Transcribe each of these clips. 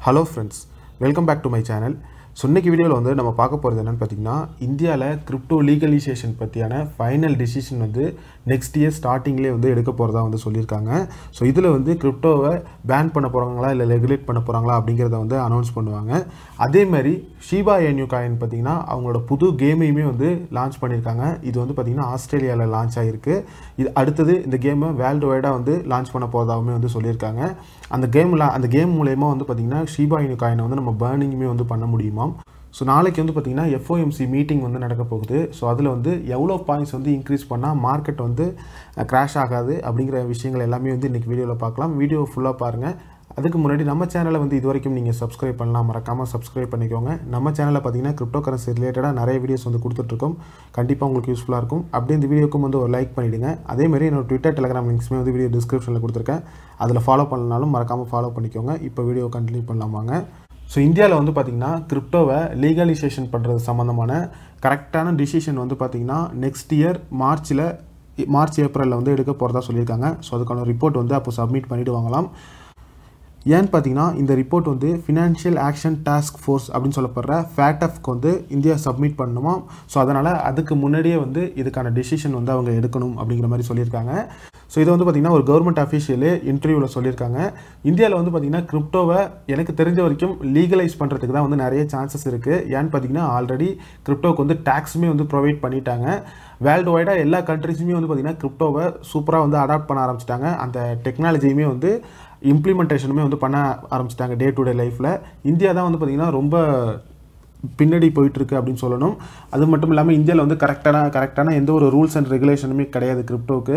hello friends welcome back to my channel so இன்னைக்கு வீடியோவில் வந்து நம்ம பார்க்க போகிறது என்னென்னு பார்த்தீங்கன்னா இந்தியாவில் கிரிப்டோ லீகலைசேஷன் பற்றியான ஃபைனல் டிசிஷன் வந்து நெக்ஸ்ட் இயர் ஸ்டார்டிங்லேயே வந்து எடுக்க போகிறதா வந்து சொல்லியிருக்காங்க ஸோ இதில் வந்து கிரிப்டோவை பேன் பண்ண போகிறாங்களா இல்லை ரெகுலேட் பண்ண போகிறாங்களா அப்படிங்கிறத வந்து அனௌன்ஸ் பண்ணுவாங்க அதே மாதிரி ஷீபா ஏன்யூ காயின் பார்த்தீங்கன்னா அவங்களோட புது கேமையுமே வந்து லான்ச் பண்ணியிருக்காங்க இது வந்து பார்த்திங்கன்னா ஆஸ்திரேலியாவில் லான்ச் ஆகிருக்கு இது அடுத்தது இந்த கேமை வேர்ல்டு வைடாக வந்து லான்ச் பண்ண போகிறதாவுமே வந்து சொல்லியிருக்காங்க அந்த கேமில் அந்த கேம் மூலயமா வந்து பார்த்திங்கன்னா ஷீபா இனு காயினை வந்து நம்ம பேர்னிங்குமே வந்து பண்ண முடியுமாம் ஸோ நாளைக்கு வந்து பார்த்திங்கன்னா எஃப்ஓஎம்சி மீட்டிங் வந்து நடக்க போகுது ஸோ அதில் வந்து எவ்வளோ பாயிண்ட்ஸ் வந்து இன்க்ரீஸ் பண்ணால் மார்க்கெட் வந்து கிராஷ் ஆகாது அப்படிங்கிற விஷயங்கள் எல்லாமே வந்து இன்றைக்கி வீடியோவில் பார்க்கலாம் வீடியோ ஃபுல்லாக பாருங்கள் அதுக்கு முன்னாடி நம்ம சேனலை வந்து இது வரைக்கும் நீங்கள் சப்ஸ்கிரைப் பண்ணலாம் மறக்காமல் சப்ஸ்கிரைப் பண்ணிக்கோங்க நம்ம சேனலில் பார்த்தீங்கன்னா கிரிப்டோ கரன்சி ரிலேட்டடாக நிறைய வீடியோஸ் வந்து கொடுத்துட்ருக்கோம் கண்டிப்பாக உங்களுக்கு யூஸ்ஃபுல்லாக இருக்கும் அப்படியே இந்த வீடியோக்கும் வந்து ஒரு லைக் பண்ணிவிடுங்க அதேமாதிரி என்னோட ட்விட்டர் டெலிகிராம் லிங்க்ஸுமே வந்து வீடியோ டிஸ்கிரிப்ஷனில் கொடுத்துருக்கேன் அதில் ஃபாலோ பண்ணனாலும் மறக்காமல் ஃபாலோ பண்ணிக்கோங்க இப்போ வீடியோ கண்டினியூ பண்ணலாம் வாங்க ஸோ இந்தியாவில் வந்து பார்த்திங்கன்னா கிரிப்டோவை லீகலைசேஷன் பண்ணுறது சம்மந்தமான கரெக்டான டிசிஷன் வந்து பார்த்திங்கன்னா நெக்ஸ்ட் இயர் மார்ச்சில் மார்ச் ஏப்ரலில் வந்து எடுக்க போகிறதா சொல்லியிருக்காங்க ஸோ அதுக்கான ரிப்போர்ட் வந்து அப்போ சப்மிட் பண்ணிவிட்டு வாங்கலாம் ஏன்னு பார்த்தீங்கன்னா இந்த ரிப்போர்ட் வந்து ஃபினான்ஷியல் ஆக்ஷன் டாஸ்க் ஃபோர்ஸ் அப்படின்னு சொல்லப்படுற ஃபேட்டஃப்க்கு வந்து இந்தியா சப்மிட் பண்ணணுமா ஸோ அதனால் அதுக்கு முன்னாடியே வந்து இதுக்கான டிசிஷன் வந்து அவங்க எடுக்கணும் அப்படிங்கிற மாதிரி சொல்லியிருக்காங்க ஸோ இதை வந்து பார்த்திங்கன்னா ஒரு கவர்மெண்ட் அஃபீஷியலு இன்டர்வியூவில் சொல்லியிருக்காங்க இந்தியாவில் வந்து பார்த்திங்கன்னா கிரிப்டோவை எனக்கு தெரிஞ்ச வரைக்கும் லீகலைஸ் பண்ணுறதுக்கு தான் வந்து நிறைய சான்சஸ் இருக்குது ஏன்னு பார்த்தீங்கன்னா ஆல்ரெடி கிரிப்டோவுக்கு வந்து டேக்ஸுமே வந்து ப்ரொவைட் பண்ணிட்டாங்க வேர்ல்டு வைடாக எல்லா கண்ட்ரிஸுமே வந்து பார்த்திங்கன்னா கிரிப்டோவை சூப்பராக வந்து அடாப்ட் பண்ண ஆரம்பிச்சிட்டாங்க அந்த டெக்னாலஜியுமே வந்து இம்ப்ளிமெண்டேஷனுமே வந்து பண்ண ஆரம்பிச்சிட்டாங்க டே டு டே லைஃப்பில் இந்தியா தான் வந்து பார்த்திங்கன்னா ரொம்ப பின்னாடி போயிட்டுருக்கு அப்படின்னு சொல்லணும் அது மட்டும் இல்லாமல் இந்தியாவில் வந்து கரெக்டான கரெக்டான எந்த ஒரு ரூல்ஸ் அண்ட் ரெகுலேஷனுமே கிடையாது கிரிப்டோவுக்கு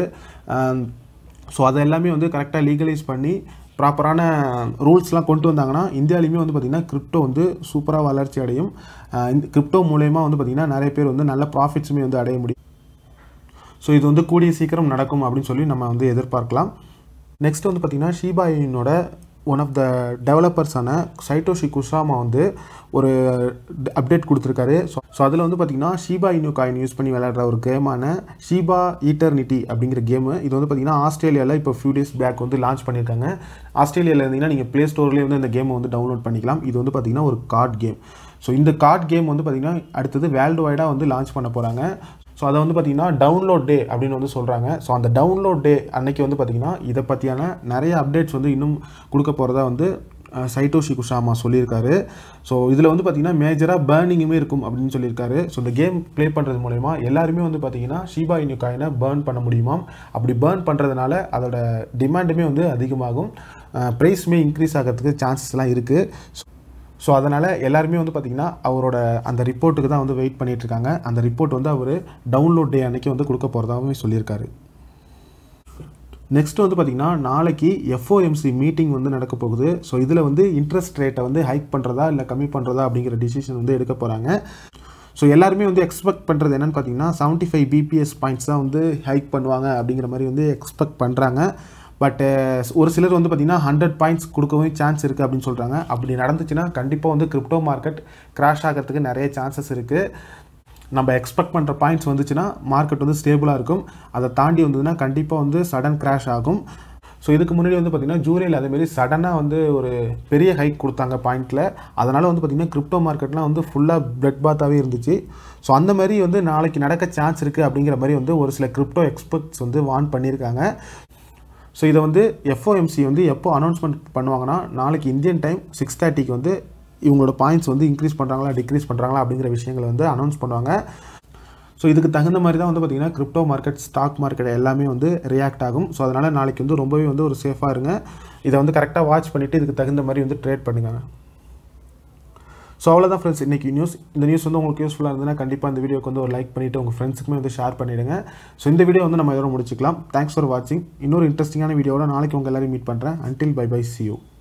ஸோ அதை எல்லாமே வந்து கரெக்டாக லீகலைஸ் பண்ணி ப்ராப்பரான ரூல்ஸ்லாம் கொண்டு வந்தாங்கன்னா இந்தியாலையுமே வந்து பார்த்திங்கன்னா கிரிப்டோ வந்து சூப்பராக வளர்ச்சி அடையும் இந்த கிரிப்டோ மூலயமா வந்து பார்த்திங்கன்னா நிறைய பேர் வந்து நல்ல ப்ராஃபிட்ஸுமே வந்து அடைய முடியும் ஸோ இது வந்து கூடிய சீக்கிரம் நடக்கும் அப்படின்னு சொல்லி நம்ம வந்து எதிர்பார்க்கலாம் நெக்ஸ்ட் வந்து பார்த்திங்கன்னா ஷீபாயினோட ஒன் ஆஃப் த டெவலப்பர்ஸான சைட்டோஷி குஷாமா வந்து ஒரு அப்டேட் கொடுத்துருக்காரு ஸோ ஸோ அதில் வந்து பார்த்திங்கன்னா ஷீபா இனு காயின் யூஸ் பண்ணி விளையாடுற ஒரு கேமான ஷீபா ஈட்டர்னிட்டி அப்படிங்கிற கேமு இது வந்து பார்த்திங்கன்னா ஆஸ்திரேலியாவில் இப்போ ஃபியூ டேஸ் பேக் வந்து லான்ச் பண்ணியிருக்காங்க ஆஸ்திரேலியாவில் இருந்தீங்கன்னா நீங்கள் ப்ளே ஸ்டோர்லேயே வந்து இந்த கேமை வந்து டவுன்லோட் பண்ணிக்கலாம் இது வந்து பார்த்திங்கன்னா ஒரு கார்ட் கேம் ஸோ இந்த கார்ட் கேம் வந்து பார்த்திங்கன்னா அடுத்தது வேர்ல்டு வைடாக வந்து லான்ச் பண்ண போகிறாங்க ஸோ அதை வந்து பார்த்திங்கன்னா டவுன்லோட் டே அப்படின்னு வந்து சொல்கிறாங்க ஸோ அந்த டவுன்லோட் டே அன்னைக்கு வந்து பார்த்திங்கன்னா இதை பற்றியான நிறைய அப்டேட்ஸ் வந்து இன்னும் கொடுக்க போகிறதா வந்து சைட்டோஷி குஷாமா சொல்லியிருக்காரு ஸோ இதில் வந்து பார்த்திங்கன்னா மேஜராக பேர்னிங்குமே இருக்கும் அப்படின்னு சொல்லியிருக்காரு ஸோ இந்த கேம் ப்ளே பண்ணுறது மூலயமா எல்லாருமே வந்து பார்த்திங்கன்னா ஷீபா இனு காயினை பேர்ன் பண்ண முடியுமாம் அப்படி பேர்ன் பண்ணுறதுனால அதோட டிமாண்டுமே வந்து அதிகமாகும் ப்ரைஸுமே இன்க்ரீஸ் ஆகிறதுக்கு சான்சஸ்லாம் இருக்குது ஸோ அதனால் எல்லாருமே வந்து பார்த்திங்கன்னா அவரோட அந்த ரிப்போர்ட்டுக்கு தான் வந்து வெயிட் பண்ணிகிட்ருக்காங்க அந்த ரிப்போர்ட் வந்து அவர் டவுன்லோட் டே அன்றைக்கி வந்து கொடுக்க போகிறதாகவும் சொல்லியிருக்காரு நெக்ஸ்ட் வந்து பார்த்திங்கன்னா நாளைக்கு எஃப்ஓஎம்சி மீட்டிங் வந்து நடக்க போகுது ஸோ இதில் வந்து இன்ட்ரெஸ்ட் ரேட்டை வந்து ஹைக் பண்ணுறதா இல்லை கம்மி பண்ணுறதா அப்படிங்கிற டிசிஷன் வந்து எடுக்க போகிறாங்க ஸோ எல்லாருமே வந்து எக்ஸ்பெக்ட் பண்ணுறது என்னென்னு பார்த்தீங்கன்னா செவன்ட்டி ஃபைவ் பிபிஎஸ் பாயிண்ட்ஸ் தான் வந்து ஹைக் பண்ணுவாங்க அப்படிங்கிற மாதிரி வந்து எக்ஸ்பெக்ட் பண்ணுறாங்க பட் ஒரு சிலர் வந்து பார்த்திங்கன்னா ஹண்ட்ரட் பாயிண்ட்ஸ் கொடுக்கவும் சான்ஸ் இருக்குது அப்படின்னு சொல்கிறாங்க அப்படி நடந்துச்சுன்னா கண்டிப்பாக வந்து கிரிப்டோ மார்க்கெட் கிராஷ் ஆகிறதுக்கு நிறைய சான்சஸ் இருக்குது நம்ம எக்ஸ்பெக்ட் பண்ணுற பாயிண்ட்ஸ் வந்துச்சுன்னா மார்க்கெட் வந்து ஸ்டேபிளாக இருக்கும் அதை தாண்டி வந்ததுன்னா கண்டிப்பாக வந்து சடன் கிராஷ் ஆகும் ஸோ இதுக்கு முன்னாடி வந்து பார்த்திங்கன்னா ஜூலையில் அதேமாரி சடனாக வந்து ஒரு பெரிய ஹைக் கொடுத்தாங்க பாயிண்ட்டில் அதனால் வந்து பார்த்திங்கன்னா கிரிப்டோ மார்க்கெட்லாம் வந்து ஃபுல்லாக பிளட் பாத்தாகவே இருந்துச்சு ஸோ அந்த மாதிரி வந்து நாளைக்கு நடக்க சான்ஸ் இருக்குது அப்படிங்கிற மாதிரி வந்து ஒரு சில கிரிப்டோ எக்ஸ்பர்ட்ஸ் வந்து வார்ன் பண்ணியிருக்காங்க ஸோ இதை வந்து எஃப்ஓஎம்சி வந்து எப்போ அனௌன்ஸ்மெண்ட் பண்ணுவாங்கன்னா நாளைக்கு இந்தியன் டைம் சிக்ஸ் தேர்ட்டிக்கு வந்து இவங்களோட பாயிண்ட்ஸ் வந்து இன்க்ரீஸ் பண்ணுறாங்களா டிக்ரீஸ் பண்ணுறாங்களா அப்படிங்கிற விஷயங்களை வந்து அனௌன்ஸ் பண்ணுவாங்க ஸோ இதுக்கு தகுந்த மாதிரி தான் வந்து பார்த்திங்கன்னா கிரிப்டோ மார்க்கெட் ஸ்டாக் மார்க்கெட் எல்லாமே வந்து ரியாக்ட் ஆகும் ஸோ அதனால் நாளைக்கு வந்து ரொம்பவே வந்து ஒரு சேஃபாக இருங்க இதை வந்து கரெக்டாக வாட்ச் பண்ணிவிட்டு இதுக்கு தகுந்த மாதிரி வந்து ட்ரேட் பண்ணுங்க ஸோ அவ்வளோதான் ஃப்ரெண்ட்ஸ் இன்றைக்கி நியூஸ் இந்த நியூஸ் வந்து உங்களுக்கு யூஸ்ஃபுல்லாக இருந்ததுன்னா கண்டிப்பாக இந்த வீடியோக்கு வந்து ஒரு லைக் பண்ணிவிட்டு உங்கள் ஃப்ரெண்ட்ஸுக்குமே வந்து ஷேர் பண்ணிவிடுங்க ஸோ இந்த வீடியோ வந்து நம்ம இதோட முடிச்சிக்கலாம் தேங்க்ஸ் ஃபார் வாட்சிங் இன்னொரு இன்ட்ரெஸ்டிங்கான வீடியோட நாளைக்கு உங்கள் எல்லோரும் மீட் பண்ணுறேன் until bye bye see you